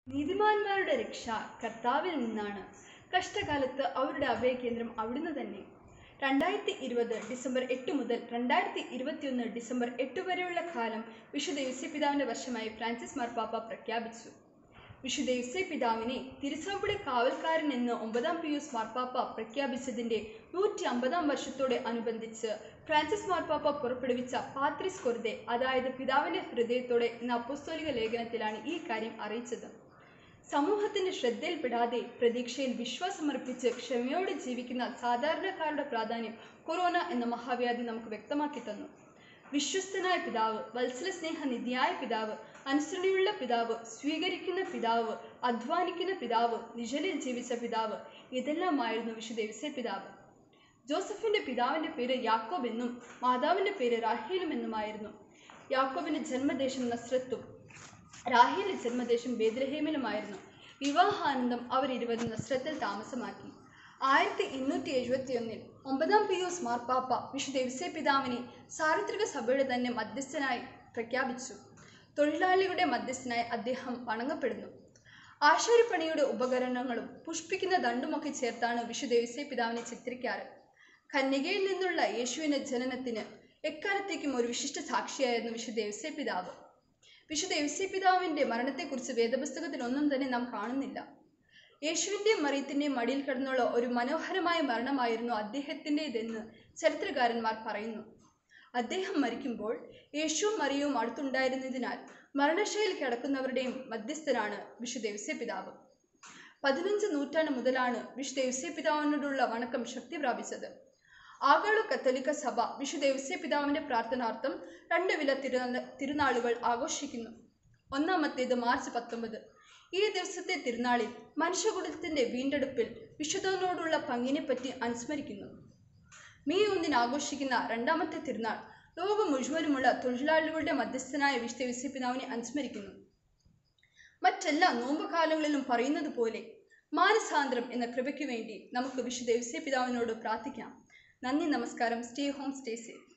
നീതിമാന്മാരുടെ രക്ഷ കർത്താവിൽ നിന്നാണ് കഷ്ടകാലത്ത് അവരുടെ അഭയകേന്ദ്രം അവിടുന്ന് തന്നെ രണ്ടായിരത്തി ഇരുപത് ഡിസംബർ എട്ട് മുതൽ രണ്ടായിരത്തി ഇരുപത്തിയൊന്ന് ഡിസംബർ എട്ട് വരെയുള്ള കാലം വിശുദ്ധ യുസപിതാവിൻ്റെ വർഷമായി ഫ്രാൻസിസ് മാർപ്പാപ്പ പ്രഖ്യാപിച്ചു വിശുദ്ധ യുസപിതാവിനെ തിരുസഭയുടെ കാവൽക്കാരൻ എന്ന് ഒമ്പതാം പിയൂസ് മാർപ്പാപ്പ പ്രഖ്യാപിച്ചതിൻ്റെ നൂറ്റി അമ്പതാം വർഷത്തോടെ അനുബന്ധിച്ച് ഫ്രാൻസിസ് മാർപ്പാപ്പ പുറപ്പെടുവിച്ച പാത്രിസ് കൊർദെ അതായത് പിതാവിൻ്റെ ഹൃദയത്തോടെ എന്ന അപ്പസ്തോലിക ലേഖനത്തിലാണ് ഈ കാര്യം അറിയിച്ചത് സമൂഹത്തിന്റെ ശ്രദ്ധയിൽപ്പെടാതെ പ്രതീക്ഷയിൽ വിശ്വാസമർപ്പിച്ച് ക്ഷമയോടെ ജീവിക്കുന്ന സാധാരണക്കാരുടെ പ്രാധാന്യം കൊറോണ എന്ന മഹാവ്യാധി നമുക്ക് വ്യക്തമാക്കി തന്നു വിശ്വസ്തനായ പിതാവ് വത്സല സ്നേഹനിധിയായ പിതാവ് അനുസരണയുള്ള പിതാവ് സ്വീകരിക്കുന്ന പിതാവ് അധ്വാനിക്കുന്ന പിതാവ് നിഴലിൽ ജീവിച്ച പിതാവ് ഇതെല്ലാമായിരുന്നു വിശുദ്ധ യൗസേ പിതാവ് ജോസഫിന്റെ പിതാവിന്റെ പേര് യാക്കോബ് എന്നും മാതാവിന്റെ പേര് റാഹേലും എന്നുമായിരുന്നു യാക്കോബിന്റെ ജന്മദേശം നസ്രത്തും റാഹേലിന്റെ ജന്മദേശം ബേദ്രഹേമിലുമായിരുന്നു വിവാഹാനന്തം അവർ ഇരുവരും നസ്രത്തിൽ താമസമാക്കി ആയിരത്തി എണ്ണൂറ്റി എഴുപത്തിയൊന്നിൽ ഒമ്പതാം പിയൂസ് മാർപ്പാപ്പ വിശുദ്ധ യൗസേ പിതാവിനെ സാർവത്രിക സഭയുടെ തന്നെ മധ്യസ്ഥനായി പ്രഖ്യാപിച്ചു തൊഴിലാളികളുടെ മധ്യസ്ഥനായി അദ്ദേഹം വണങ്ങപ്പെടുന്നു ആശാരിപ്പണിയുടെ ഉപകരണങ്ങളും പുഷ്പിക്കുന്ന ദണ്ടുമൊക്കെ ചേർത്താണ് വിശുദ്ധ യൗസേ പിതാവിനെ ചിത്രിക്കാറ് കന്യകയിൽ നിന്നുള്ള യേശുവിന്റെ ജനനത്തിന് എക്കാലത്തേക്കും ഒരു വിശിഷ്ട സാക്ഷിയായിരുന്നു വിശുദ്ധ യൗസേ പിതാവ് വിശുദ്ധ യൗസേ പിതാവിന്റെ മരണത്തെക്കുറിച്ച് വേദപുസ്തകത്തിൽ ഒന്നും തന്നെ നാം കാണുന്നില്ല യേശുവിൻ്റെയും മറിയത്തിൻ്റെയും മടിയിൽ കിടന്നുള്ള ഒരു മനോഹരമായ മരണമായിരുന്നു അദ്ദേഹത്തിൻ്റെതെന്ന് ചരിത്രകാരന്മാർ പറയുന്നു അദ്ദേഹം മരിക്കുമ്പോൾ യേശുവും മറിയവും അടുത്തുണ്ടായിരുന്നതിനാൽ മരണശൈലിൽ കിടക്കുന്നവരുടെയും മധ്യസ്ഥനാണ് വിശുദ്ധ യൗസേ പിതാവ് പതിനഞ്ച് നൂറ്റാണ്ട് മുതലാണ് വിശുദ്ധ യൗസേ പിതാവിനോടുള്ള വണക്കം ശക്തി പ്രാപിച്ചത് ആഗോള കത്തോലിക്ക സഭ വിശുദ്ധ യൗസേ പിതാവിന്റെ പ്രാർത്ഥനാർത്ഥം രണ്ട് വില തിരുനാ തിരുനാളുകൾ ആഘോഷിക്കുന്നു ഒന്നാമത്തേത് മാർച്ച് പത്തൊമ്പത് ഈ ദിവസത്തെ തിരുനാളിൽ മനുഷ്യകുലത്തിന്റെ വീണ്ടെടുപ്പിൽ വിശുദ്ധനോടുള്ള പങ്കിനെപ്പറ്റി അനുസ്മരിക്കുന്നു മെയ് ഒന്നിന് ആഘോഷിക്കുന്ന രണ്ടാമത്തെ തിരുനാൾ ലോകം മുഴുവനുമുള്ള തൊഴിലാളികളുടെ മധ്യസ്ഥനായ വിശുദ്ധ യൗസേ പിതാവിനെ അനുസ്മരിക്കുന്നു മറ്റെല്ലാ നോമ്പുകാലങ്ങളിലും പറയുന്നത് പോലെ മാനസാന്തരം എന്ന കൃപയ്ക്ക് വേണ്ടി നമുക്ക് വിശുദ്ധ യൗസേ പിതാവിനോട് പ്രാർത്ഥിക്കാം നന്ദി നമസ്കാരം സ്റ്റേ ഹോം സ്റ്റേ സേഫ്